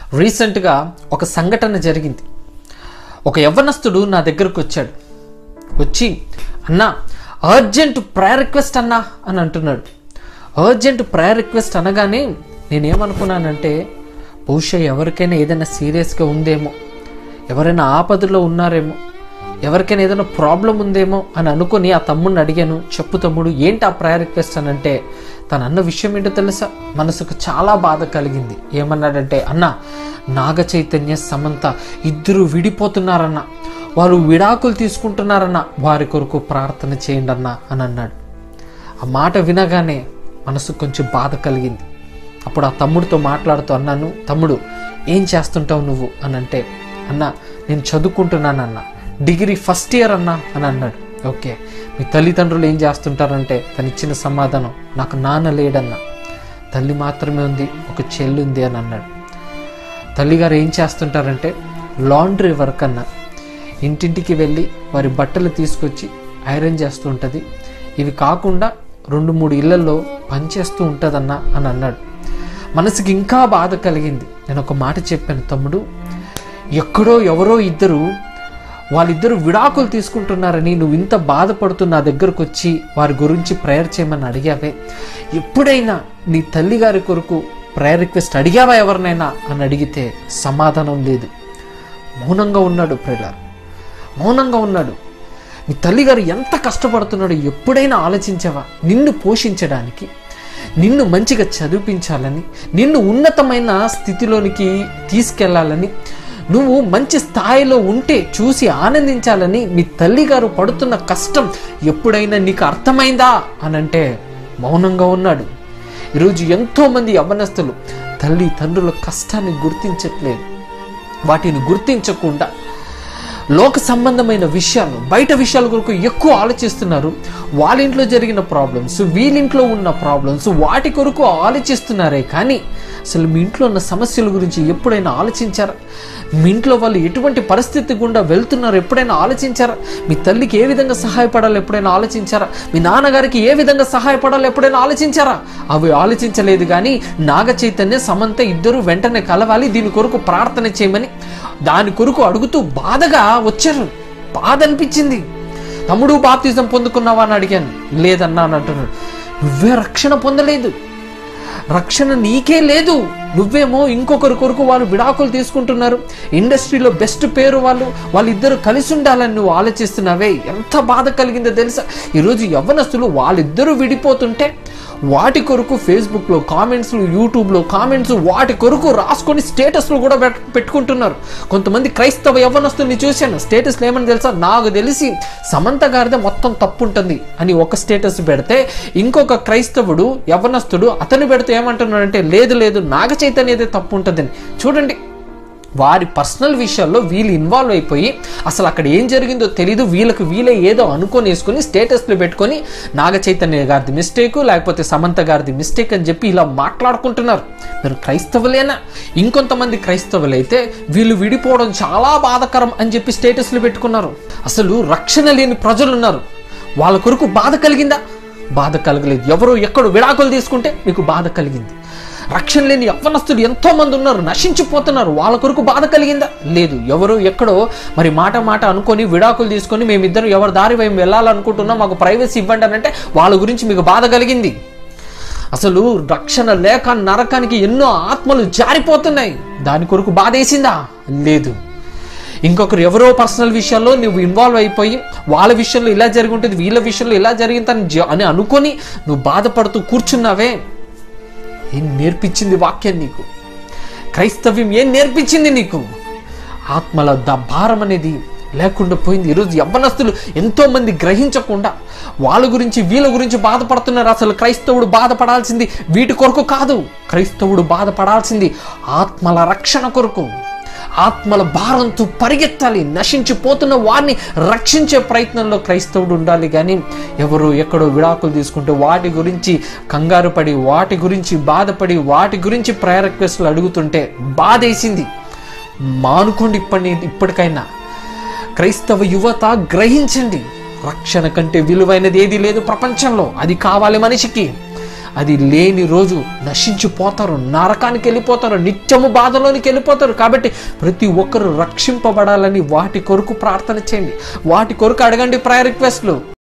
రీసెంట్గా ఒక సంఘటన జరిగింది ఒక యవ్వనస్తుడు నా దగ్గరకు వచ్చాడు వచ్చి అన్నా అర్జెంట్ ప్రేయర్ రిక్వెస్ట్ అన్నా అని అంటున్నాడు అర్జెంట్ ప్రేయర్ రిక్వెస్ట్ అనగానే నేనేమనుకున్నానంటే బహుశా ఎవరికైనా ఏదైనా సీరియస్గా ఉందేమో ఎవరైనా ఆపదలో ఉన్నారేమో ఎవరికైనా ఏదైనా ప్రాబ్లం ఉందేమో అని అనుకుని ఆ తమ్ముడిని అడిగాను చెప్పు తమ్ముడు ఏంటి ఆ ప్రేయర్ రిక్వెస్ట్ అని అంటే తను అన్న విషయం ఏంటో తెలుసా మనసుకు చాలా బాధ కలిగింది ఏమన్నాడంటే అన్న నాగ చైతన్య సమంత ఇద్దరు విడిపోతున్నారన్న వారు విడాకులు తీసుకుంటున్నారన్న వారి కొరకు ప్రార్థన చేయండి అన్న అని అన్నాడు ఆ మాట వినగానే మనసు కొంచెం బాధ కలిగింది అప్పుడు ఆ తమ్ముడితో మాట్లాడుతూ అన్నాను తమ్ముడు ఏం చేస్తుంటావు నువ్వు అని అంటే అన్న నేను చదువుకుంటున్నానన్న డిగ్రీ ఫస్ట్ ఇయర్ అన్నా అని అన్నాడు ఓకే మీ తల్లిదండ్రులు ఏం చేస్తుంటారంటే తను ఇచ్చిన సమాధానం నాకు నాన్న లేడన్న తల్లి మాత్రమే ఉంది ఒక చెల్లి ఉంది అని అన్నాడు తల్లిగారు ఏం చేస్తుంటారంటే లాండ్రీ వర్క్ అన్న ఇంటింటికి వెళ్ళి వారి బట్టలు తీసుకొచ్చి ఐరన్ చేస్తూ ఉంటుంది ఇవి కాకుండా రెండు మూడు ఇళ్లలో పనిచేస్తూ ఉంటుందన్న అని అన్నాడు మనసుకి ఇంకా బాధ కలిగింది నేను ఒక మాట చెప్పాను తమ్ముడు ఎక్కడో ఎవరో ఇద్దరు వాళ్ళిద్దరు విడాకులు తీసుకుంటున్నారని నువ్వు ఇంత బాధపడుతూ నా దగ్గరకు వచ్చి వారి గురించి ప్రేయర్ చేయమని అడిగావే ఎప్పుడైనా నీ తల్లిగారి కొరకు ప్రేయర్ రిక్వెస్ట్ అడిగావా ఎవరినైనా అని అడిగితే సమాధానం లేదు మౌనంగా ఉన్నాడు ప్రేలార్ మౌనంగా ఉన్నాడు నీ తల్లిగారు ఎంత కష్టపడుతున్నాడో ఎప్పుడైనా ఆలోచించావా నిన్ను పోషించడానికి నిన్ను మంచిగా చదివించాలని నిన్ను ఉన్నతమైన స్థితిలోనికి తీసుకెళ్లాలని నువ్వు మంచి స్థాయిలో ఉంటే చూసి ఆనందించాలని మీ తల్లిగారు పడుతున్న కష్టం ఎప్పుడైనా నీకు అర్థమైందా అని అంటే మౌనంగా ఉన్నాడు ఈరోజు ఎంతోమంది యవ్వనస్తులు తల్లి తండ్రుల కష్టాన్ని గుర్తించట్లేదు వాటిని గుర్తించకుండా లోక సంబంధమైన విషయాలు బయట విషయాల కొరకు ఎక్కువ ఆలోచిస్తున్నారు వాళ్ళ ఇంట్లో జరిగిన ప్రాబ్లమ్స్ వీళ్ళింట్లో ఉన్న ప్రాబ్లమ్స్ వాటి కొరకు ఆలోచిస్తున్నారే కానీ అసలు మీ ఇంట్లో ఉన్న సమస్యల గురించి ఎప్పుడైనా ఆలోచించారా మీ ఇంట్లో వాళ్ళు ఎటువంటి పరిస్థితి గుండా వెళ్తున్నారు ఎప్పుడైనా ఆలోచించారా మీ తల్లికి ఏ విధంగా సహాయపడాలి ఎప్పుడైనా ఆలోచించారా మీ నాన్నగారికి ఏ విధంగా సహాయపడాలి ఎప్పుడైనా ఆలోచించారా అవి ఆలోచించలేదు కానీ నాగ చైతన్య సమంత ఇద్దరు వెంటనే కలవాలి దీని కొరకు ప్రార్థన చేయమని దాని కొరకు అడుగుతూ బాధగా వచ్చారు బాధ అనిపించింది తమ్ముడు బాప్తిజం పొందుకున్నావా అని అడిగాను లేదన్నా అని అంటున్నాడు నువ్వే రక్షణ పొందలేదు రక్షణ నీకే లేదు నువ్వేమో ఇంకొకరి కొరకు వాళ్ళు విడాకులు తీసుకుంటున్నారు ఇండస్ట్రీలో బెస్ట్ పేరు వాళ్ళు వాళ్ళిద్దరు కలిసి ఉండాలని నువ్వు ఆలోచిస్తున్నావే ఎంత బాధ కలిగిందో తెలుసా ఈరోజు యవ్వనస్తులు వాళ్ళిద్దరూ విడిపోతుంటే వాటి కొరకు ఫేస్బుక్లో కామెంట్స్లు యూట్యూబ్లో కామెంట్స్ వాటి కొరకు రాసుకొని స్టేటస్లు కూడా పెట్- పెట్టుకుంటున్నారు కొంతమంది క్రైస్తవ యవ్వనస్తుల్ని చూశాను స్టేటస్లు ఏమని తెలుసా నాకు తెలిసి సమంత గారిదే మొత్తం తప్పు ఉంటుంది అని ఒక స్టేటస్ పెడితే ఇంకొక క్రైస్తవుడు యవ్వనస్తుడు అతను పెడితే ఏమంటున్నాడంటే లేదు లేదు నాగ చైతన్యదే తప్పు ఉంటుందని చూడండి వారి పర్సనల్ విషయాల్లో వీళ్ళు ఇన్వాల్వ్ అయిపోయి అసలు అక్కడ ఏం జరిగిందో తెలీదు వీళ్ళకి వీళ్ళే ఏదో అనుకొని వేసుకొని స్టేటస్లు పెట్టుకొని నాగ చైతన్య గారిది మిస్టేక్ లేకపోతే సమంత గారిది మిస్టేక్ అని చెప్పి ఇలా మాట్లాడుకుంటున్నారు మీరు క్రైస్తవులేనా ఇంకొంతమంది క్రైస్తవులైతే వీళ్ళు విడిపోవడం చాలా బాధకరం అని చెప్పి స్టేటస్లు పెట్టుకున్నారు అసలు రక్షణ లేని ప్రజలు ఉన్నారు వాళ్ళ కొరకు బాధ కలిగిందా బాధ కలగలేదు ఎవరో ఎక్కడో విడాకులు తీసుకుంటే మీకు బాధ కలిగింది రక్షణ లేని యవ్వనస్తులు ఎంతో మంది ఉన్నారు నశించిపోతున్నారు వాళ్ళ కొరకు బాధ కలిగిందా లేదు ఎవరు ఎక్కడో మరి మాట మాట అనుకొని విడాకులు తీసుకొని మేమిద్దరం ఎవరి దారి మేము వెళ్ళాలనుకుంటున్నాం మాకు ప్రైవసీ ఇవ్వండి అని అంటే వాళ్ళ గురించి మీకు బాధ కలిగింది అసలు రక్షణ లేక నరకానికి ఎన్నో ఆత్మలు జారిపోతున్నాయి దాని కొరకు బాధ వేసిందా లేదు ఇంకొకరు ఎవరో పర్సనల్ విషయాల్లో నువ్వు ఇన్వాల్వ్ అయిపోయి వాళ్ళ విషయంలో ఇలా జరిగి ఉంటుంది వీళ్ళ విషయంలో ఇలా జరిగిందని జ- అని అనుకొని నువ్వు బాధపడుతూ కూర్చున్నావే ఏం నేర్పించింది వాక్యం నీకు క్రైస్తవ్యం ఏం నేర్పించింది నీకు ఆత్మల ద భారం అనేది లేకుండా పోయింది ఈరోజు యవ్వనస్తులు ఎంతో మంది గ్రహించకుండా వాళ్ళ గురించి వీళ్ళ గురించి బాధపడుతున్నారు అసలు క్రైస్తవుడు బాధపడాల్సింది వీటి కొరకు కాదు క్రైస్తవుడు బాధపడాల్సింది ఆత్మల రక్షణ కొరకు ఆత్మల భారంతో పరిగెత్తాలి నశించిపోతున్న వారిని రక్షించే ప్రయత్నంలో క్రైస్తవుడు ఉండాలి కానీ ఎవరు ఎక్కడో విడాకులు తీసుకుంటే వాటి గురించి కంగారు పడి వాటి గురించి బాధపడి వాటి గురించి ప్రయర్ రిక్వెస్ట్లు అడుగుతుంటే బాధేసింది మానుకోండి ఇప్పటి ఇప్పటికైనా క్రైస్తవ యువత గ్రహించండి రక్షణ కంటే విలువైనది ఏది లేదు ప్రపంచంలో అది కావాలి మనిషికి అది లేని రోజు నశించిపోతారు నరకానికి వెళ్ళిపోతారు నిత్యము బాధలోనికి వెళ్ళిపోతారు కాబట్టి ప్రతి ఒక్కరు రక్షింపబడాలని వాటి కొరకు ప్రార్థన చేయండి వాటి కొరకు అడగండి ప్రయర్ రిక్వెస్ట్లు